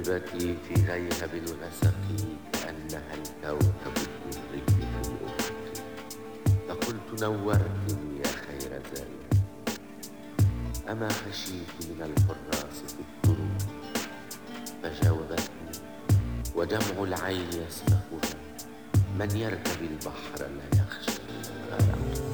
طيبتي في غيهب الغسق كأنها الكوكب الدري في أفقي فقلت نورتني يا خير زائر أما خشيت من الحراس في الطرق فجاوبتني ودمع العين يسبقها من يركب البحر لا يخشى غرقه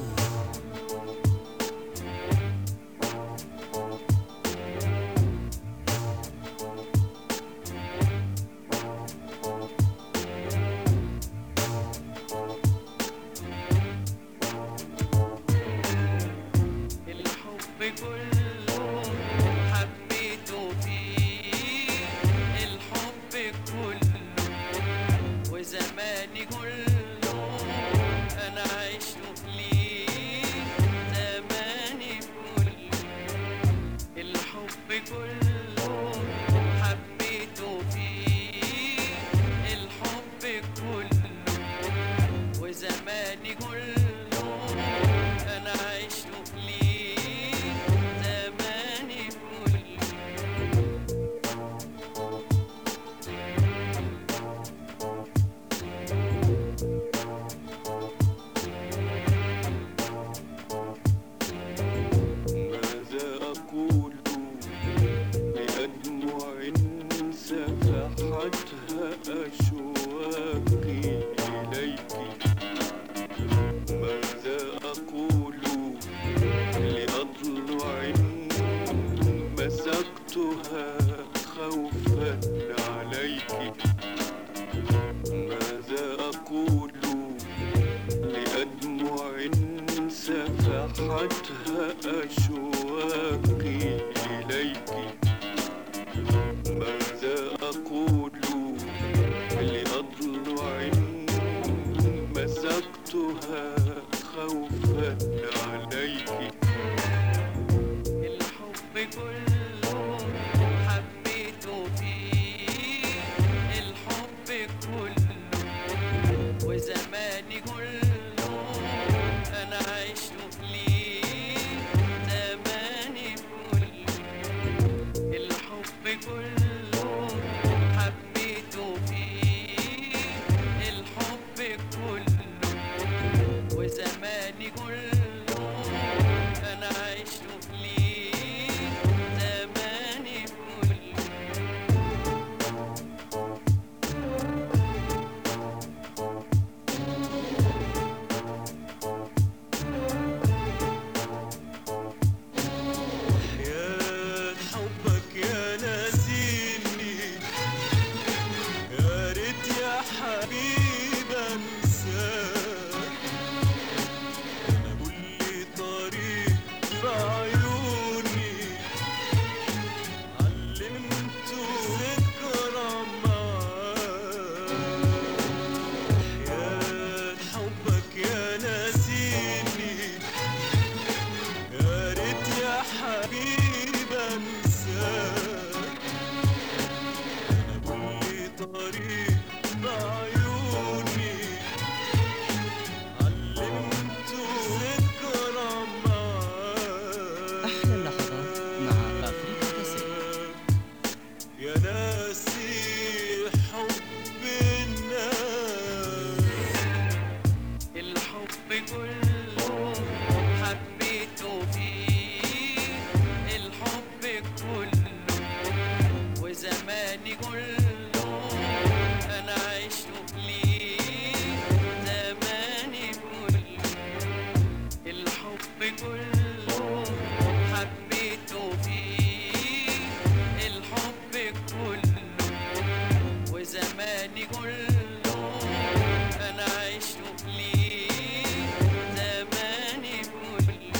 الحب كله حبيته فيه الحب كله وزماني كله انا عشت ليه زماني كله الحب كله حبيته فيه الحب كله وزماني كله انا عشت ليه زماني كله ماذا أقول لأدمع سفحتها أشواقي إليك ماذا أقول لأضلع مسكتها خوفا عليك ماذا أقول لأدمع سفحتها أشواقي إليك ماذا أقول لأضلع مسكتها خوفا عليك الحب كله حبيته فيه الحب كله وزماني كله انا عشت ليه زماني كله الحب كله حبيته فيه الحب كله وزماني كله انا عشت ليه زماني كله يا حبك يا ناسيني يا ريت يا حبيب انساك انا كل طريق في عيوني علمته ذكرى معاك يا حبك يا ناسيني يا ريت يا حبيب انساك انا كل طريق بعيوني علمته ذكرى معاك أحلى اللحظات مع أفريقيا كاسيت. يا ناسي حب الناس الحب كله حبيته فيه الحب كله وزماني كله انا عشت ليه زماني كله الحب كله حبيته فيه الحب كله وزماني كله انا عشت ليه زماني كله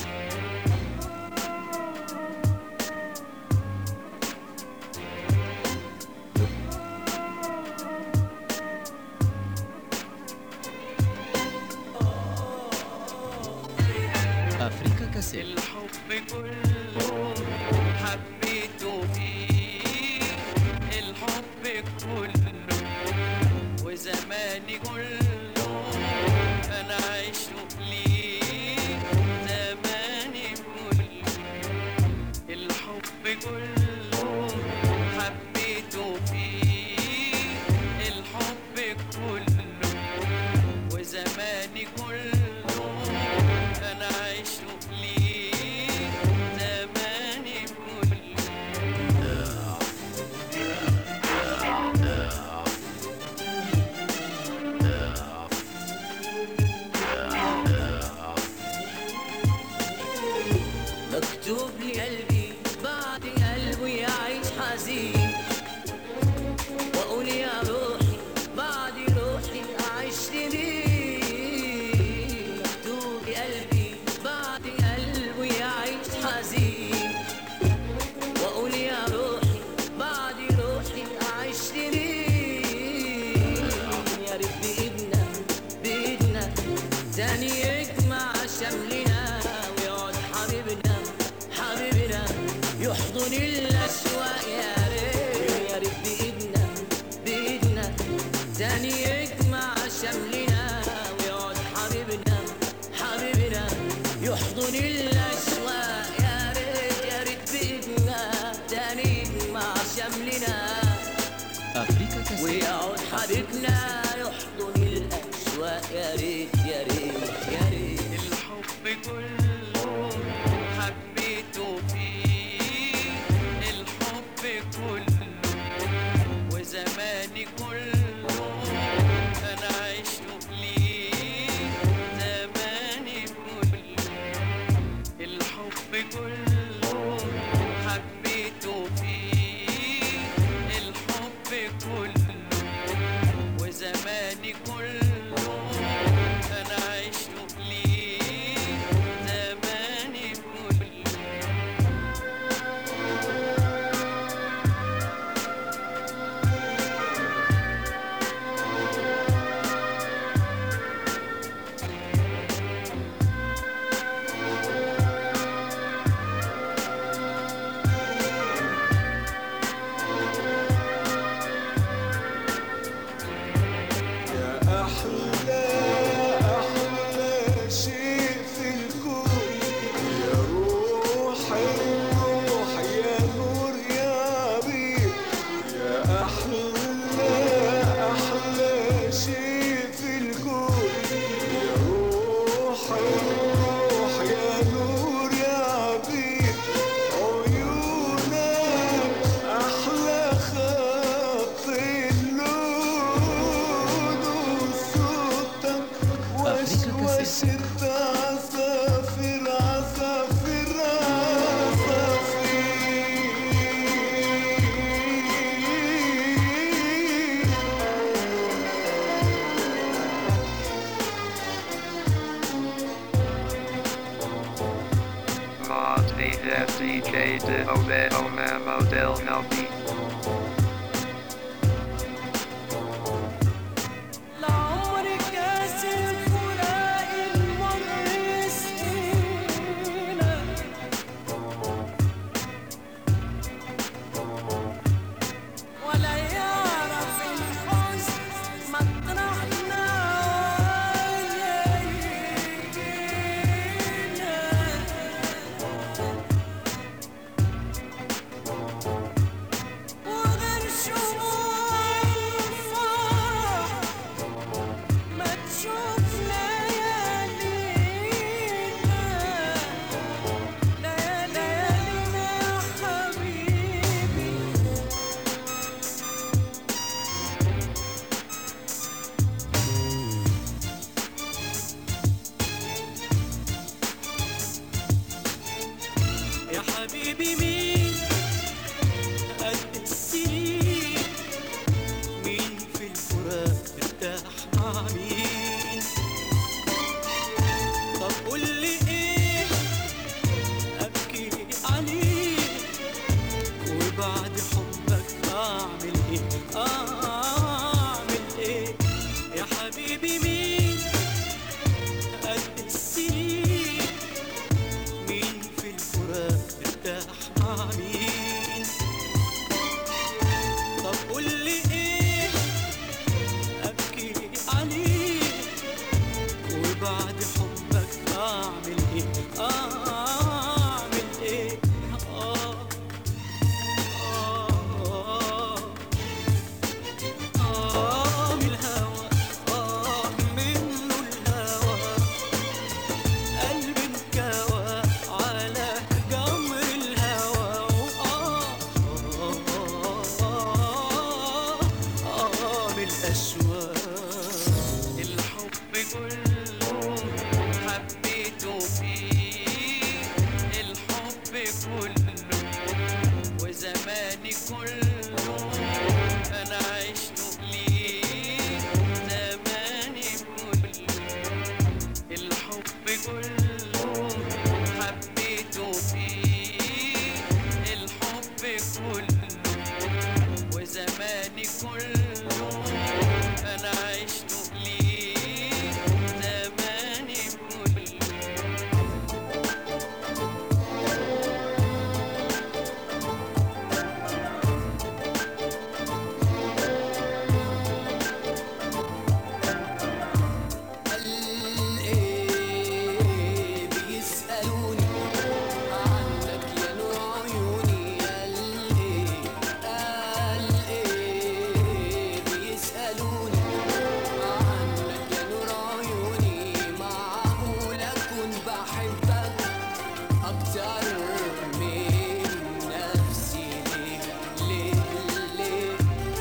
أفريقيا كاسيت الحب كله حبيته فيه الحب كله وزماني كله انا عشت ليه زماني كله الحب كله حبيته فيه مكتوب لي قلبي بعد قلبي يعيش حزين واقول يا روحي بعد روحي اعيش لمين مكتوب لي قلبي بعد قلبي يعيش حزين واقول يا روحي بعد روحي اعيش لمين يا ريت بايدنا بايدنا تاني يجمع شملنا ويقعد حبيبنا حبيبنا يحضن الاشواق يا ريت يا ريت بايدنا بايدنا تاني يجمع شملنا ويقعد حبيبنا حبيبنا يحضن الاشواق يا ريت يا ريت بايدنا تاني يجمع شملنا أفريكا كاسيت ويقعد حبيبنا يحضن الأشواق يا ريت يا ريت يا ريت الحب كله حبيته فيه الحب كله وزماني كله أنا عشته ليه زماني كله الحب كله حبيته فيه الحب كله وزماني كله انا عشته ليه زماني كله يا أحلى أحلى شيء في الكون يا روح الروح يا نور يا عبيد يا أحلى أحلى شيء في الكون يا روح الروح يا نور يا عبيد عيونك أحلى خط اللون وصوتك وشوشة عصافير عصافير عصافير Mod AFCJ de Obed Oma Model Healthy. لعمر كاس الفراق المر يسقينا ولا يعرف الحزن مطرحنا وغير شموع الفرح ما تشوف ليالينا ليالينا يا حبيبي يا حبيبي مين قد السنين مين في الفراق ارتاح مع مين طب قول لي ايه ابكي عليه وبعد حبك اعمل ايه اعمل ايه يا حبيبي مين قد السنين مين في الفراق ارتاح مع أكتر من نفسي ليه ليه ليه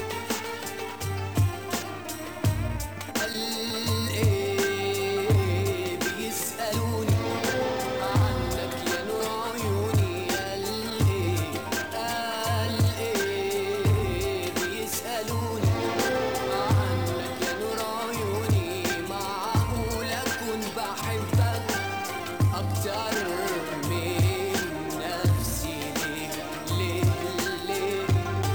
قال إيه بيسألوني عنك يا نور عيوني قال إيه قال إيه بيسألوني عنك يا نور عيوني معقول أكون بحبك أكتر من نفسي ليه ليه ليه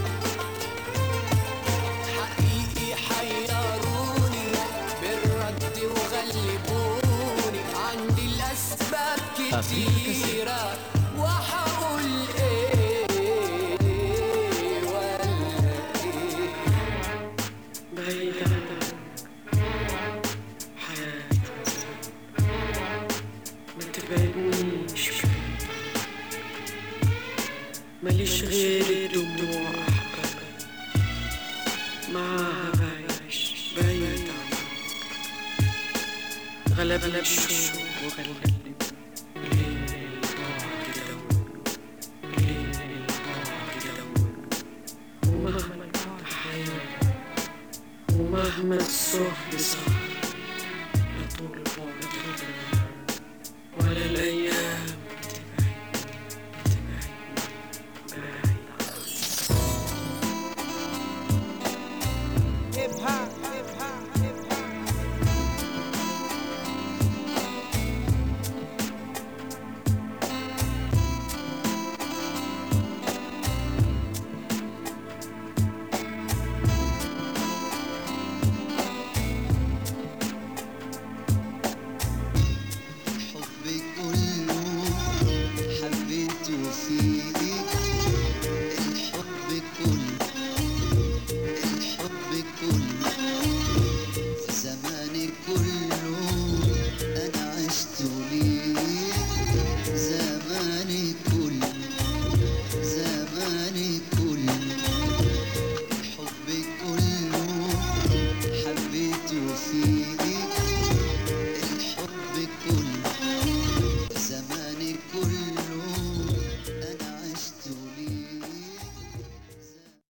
حقيقي حيروني بالرد وغلبوني عندي الأسباب كتيرة وحقول إيه ولا إيه بعيد عنك حياتي ما تبعدنيش بعيد ماليش غير الدموع أحبك معاها بعيش بعيد عنك غلبني الشوق وغلبني ليل البعد دور ليل البعد دور ومهما البعد حياة ومهما الصحب صعب